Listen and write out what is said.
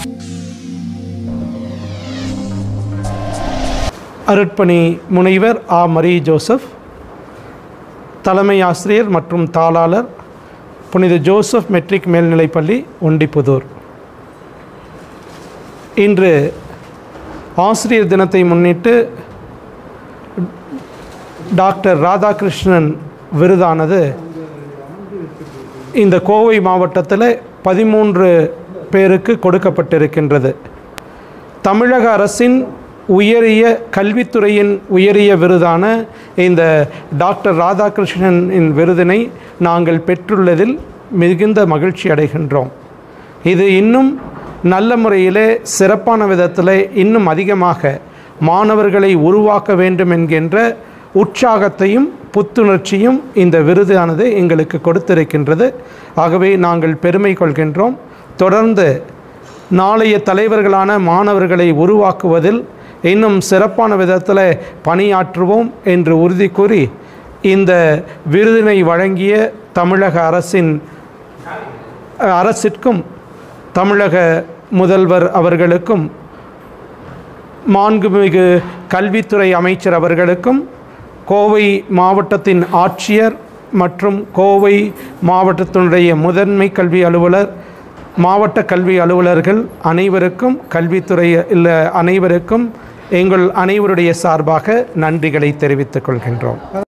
அருட்பணி முனைவர் ஆ மரி ஜோசப் தலைமை ஆசிரியர் மற்றும் தாளாளர் புனித ஜோசப் மெட்ரிக் மேல்நிலைப்பள்ளி ஒண்டிப்புதூர் இன்று ஆசிரியர் தினத்தை முன்னிட்டு டாக்டர் ராதாகிருஷ்ணன் விருதானது இந்த கோவை மாவட்டத்தில் பதிமூன்று பேருக்கு கொடுக்கப்பட்டிருக்கின்றது தமிழக அரசின் உயரிய கல்வித்துறையின் உயரிய விருதான இந்த டாக்டர் ராதாகிருஷ்ணனின் விருதினை நாங்கள் பெற்றுள்ளதில் மிகுந்த மகிழ்ச்சி அடைகின்றோம் இது இன்னும் நல்ல முறையிலே சிறப்பான விதத்தில் இன்னும் அதிகமாக மாணவர்களை உருவாக்க வேண்டும் என்கின்ற உற்சாகத்தையும் புத்துணர்ச்சியும் இந்த விருதானது எங்களுக்கு கொடுத்திருக்கின்றது ஆகவே நாங்கள் பெருமை கொள்கின்றோம் தொடர்ந்து நாளைய தலைவர்களான மாணவர்களை உருவாக்குவதில் இன்னும் சிறப்பான விதத்தில் பணியாற்றுவோம் என்று உறுதி கூறி இந்த விருதினை வழங்கிய தமிழக அரசின் அரசிற்கும் தமிழக முதல்வர் அவர்களுக்கும் மாண்புமிகு கல்வித்துறை அமைச்சர் அவர்களுக்கும் கோவை மாவட்டத்தின் ஆட்சியர் மற்றும் கோவை மாவட்டத்தினுடைய முதன்மை கல்வி அலுவலர் மாவட்ட கல்வி அலுவலர்கள் அனைவருக்கும் கல்வித்துறை இல்லை அனைவருக்கும் எங்கள் அனைவருடைய சார்பாக நன்றிகளை தெரிவித்துக் கொள்கின்றோம்